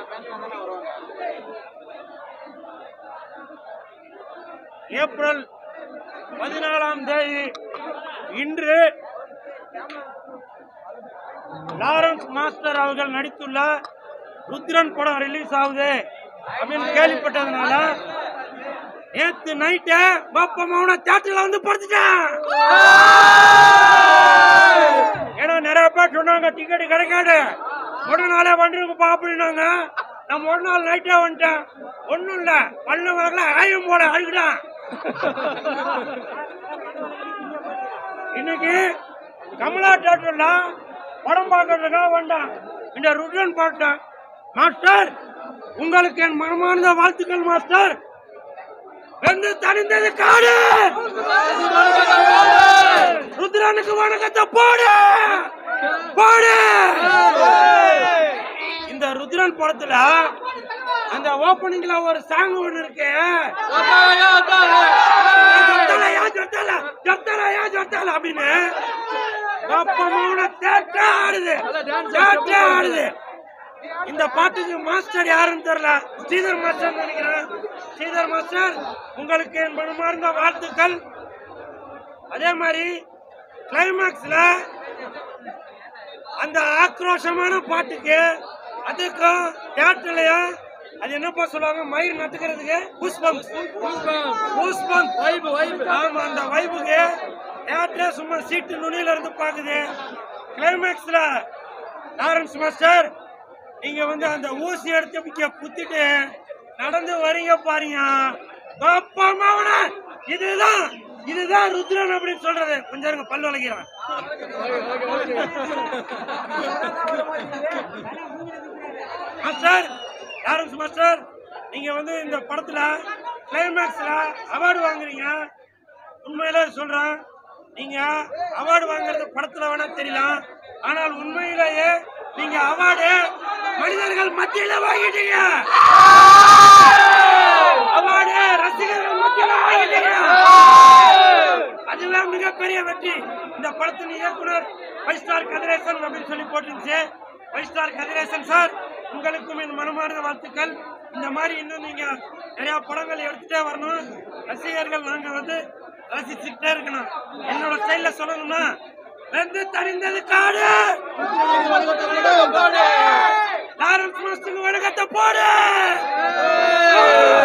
April பதினாலாம் தேதி இன்று லாரன்ஸ் மாஸ்டர் அவர்கள் நடித்துள்ள ருத்ரன் படம் ரிலீஸ் ஆகுது அப்படின்னு கேள்விப்பட்டதுனால நேத்து நைட்டு பாப்பா மௌன தேட்டர்ல வந்து படுத்துட்டேன் ஏன்னா நிறைய பேர் சொன்னாங்க டிக்கெட் கிடைக்காது ஒரு நாளே வந்துருக்குப்பா அப்படின்னாங்க நான் ஒரு நாள் நைட்டே வந்துட்டேன் ஒண்ணும் இல்ல பல்ல வரல ஆயம் போல அழுகுதான் இன்னைக்கு கமலா தேட்டர்ல படம் பார்க்கறதுக்காக வந்தேன் இந்த ருட்ரன் பாட்டேன் மாஸ்டர் உங்களுக்கு என் மனமார்ந்த வாழ்த்துக்கள் மாஸ்டர் வெந்து தணிந்தது காடு ருத்ரனுக்கு வணக்கத்தை போடு போடு இந்த ருத்ரன் படத்துல அந்த ஓப்பனிங்ல ஒரு சாங் ஒண்ணு இருக்கு ஜொத்தலையா ஜொத்தல ஜொத்தலையா ஜொத்தல அப்படின்னு அப்பமோட தேட்ட ஆடுது தேட்ட ஆடுது இந்த பாட்டுக்கு மாஸ்டர் யாருன்னு தெரியல ஸ்ரீதர் மாஸ்டர் நினைக்கிறேன் ஸ்ரீதர் மாஸ்டர் உங்களுக்கு என் மனமார்ந்த வாழ்த்துக்கள் அதே மாதிரி கிளைமேக்ஸ்ல அந்த ஆக்ரோஷமான பாட்டுக்கு அதுக்கும் தியேட்டர்லயும் அது என்னப்பா சொல்லுவாங்க மயிர் நட்டுக்கிறதுக்கு புஷ்பம் புஷ்பம் வைபு வைபு ஆமா அந்த வைபுக்கு தியேட்டரே சும்மா சீட்டு நுனியில இருந்து பாக்குது கிளைமேக்ஸ்ல லாரன்ஸ் மாஸ்டர் நீங்க வந்து அந்த ஊசி எடுத்து இங்க குத்திட்டு நடந்து வரீங்க பாருங்க பாப்பா மாவன இதுதான் இதுதான் ருத்ரன் அப்படின்னு சொல்றது கொஞ்சம் இருங்க பல்லு வளைக்கிறேன் மாஸ்டர் லாரன்ஸ் மாஸ்டர் நீங்க வந்து இந்த படத்துல கிளைமேக்ஸ்ல அவார்டு வாங்குறீங்க உண்மையிலே சொல்றேன் நீங்க அவார்டு வாங்குறது படத்துல வேணா தெரியலாம் ஆனால் உண்மையிலேயே நீங்க அவார்டு மனிதர்கள் மத்தியில வாங்கிட்டீங்க அவார்டு ரசிகர்கள் மத்தியில வாங்கிட்டீங்க அதுவே மிகப்பெரிய வெற்றி இந்த படத்தின் இயக்குனர் ஃபைவ் ஸ்டார் கதிரேசன் அப்படின்னு சொல்லி போட்டுருந்துச்சு ஃபைவ் ஸ்டார் கதிரேசன் சார் உங்களுக்கும் என் மனமார்ந்த வாழ்த்துக்கள் இந்த மாதிரி இன்னும் நீங்க நிறைய படங்கள் எடுத்துட்டே வரணும் ரசிகர்கள் நாங்க வந்து ரசிச்சுக்கிட்டே இருக்கணும் என்னோட ஸ்டைல்ல சொல்லணும்னா வெந்து தணிந்தது காடு லாரன்ஸ் மாஸ்டருக்கு வணக்கத்தை போடு